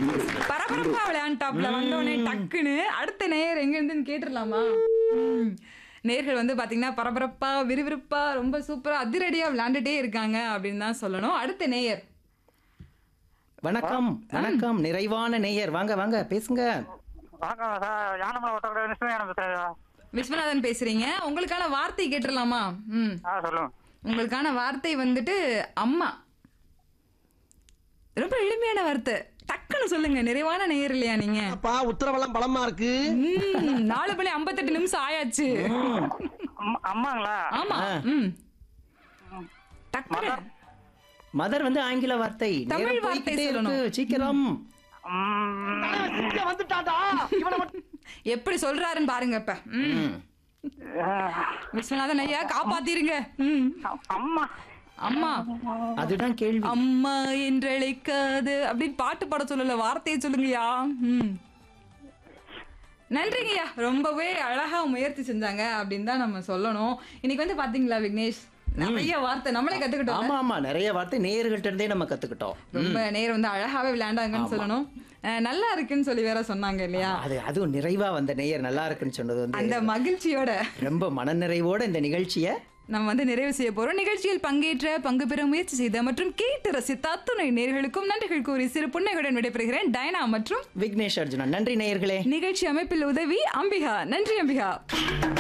பரபரப்பா விளையாண்டாப்ல வந்தோடனே டக்குன்னு அடுத்த நேயர் எங்க இருந்துன்னு கேட்டுடலாமா ம். நேர்கள் வந்து பாத்தீங்கன்னா பரபரப்பா விறுவிறுப்பா ரொம்ப சூப்பரா அதிரடியா விளையாண்டுட்டே இருக்காங்க அப்படின்னு தான் சொல்லணும் அடுத்த நேயர் வணக்கம் வணக்கம் நிறைவான நேயர் வாங்க வாங்க பேசுங்க வணக்கம் சார் யானமலை ஒட்டக்கூட விஷ்ணுயானம் பேசுறேன் விஸ்வநாதன் பேசுறீங்க உங்களுக்கான வார்த்தை கேட்டுடலாமா ம் ஆ சொல்லுங்க உங்களுக்கான வார்த்தை வந்துட்டு அம்மா ரொம்ப எளிமையான வார்த்தை டக்குன்னு சொல்லுங்க நிறைவான நேயர் இல்லையா நீங்க அப்பா உத்தரவெல்லாம் பலமா இருக்கு ம், நாலு மணி ஐம்பத்தெட்டு நிமிஷம் ஆயாச்சு அம்மா- அம்மாங்களா ஆமா ஆ. ம் டக்குனு மதர் வந்து ஆங்கில வார்த்தை தமிழ் நேரம் வார்த்தை போய்க்கிட்டே சொல்லணும். இருக்கு சீக்கிரம் ம், இங்க வந்துட்டாடா இவனை மட்டும் எப்படி சொல்றாருன்னு பாருங்க இப்ப ம். விஸ்வநாதன் ஐயா காப்பாத்திருங்க ம். அம்மா அம்மா அதுதான் கேள்வி அம்மா என்றழைக்காது அப்படின்னு பாட்டு பாட சொல்லல வார்த்தையை சொல்லுங்கய்யா ம் நன்றிங்கய்யா ரொம்பவே அழகா முயற்சி செஞ்சாங்க அப்படின்னு தான் நம்ம சொல்லணும் இன்னைக்கு வந்து பாத்தீங்களா விக்னேஷ் நிறைய வார்த்தை நம்மளே கத்துக்கிட்டோம் ஆமா ஆமா நிறைய வார்த்தை நேயர்கள்ட்ட இருந்தே நம்ம கத்துக்கிட்டோம் ரொம்ப நேரம் வந்து அழகாவே விளையாண்டாங்கன்னு சொல்லணும் அஹ் நல்லா இருக்குன்னு சொல்லி வேற சொன்னாங்க இல்லையா அது அதுவும் நிறைவா வந்த நேயர் நல்லா இருக்குன்னு சொன்னது வந்து அந்த மகிழ்ச்சியோட ரொம்ப மனநிறைவோட இந்த நிகழ்ச்சியை நம்ம வந்து நிறைவு செய்ய போறோம் நிகழ்ச்சியில் பங்கேற்ற பங்கு பெற முயற்சி செய்த மற்றும் கேட்டு ரசித்த அத்துணை நேர்களுக்கும் நன்றிகள் கூறி சிறு புன்னைகளுடன் விடைபெறுகிறேன் டயனா மற்றும் விக்னேஷ் அர்ஜுனன் நன்றி நேயர்களே நிகழ்ச்சி அமைப்பில் உதவி அம்பிகா நன்றி அம்பிகா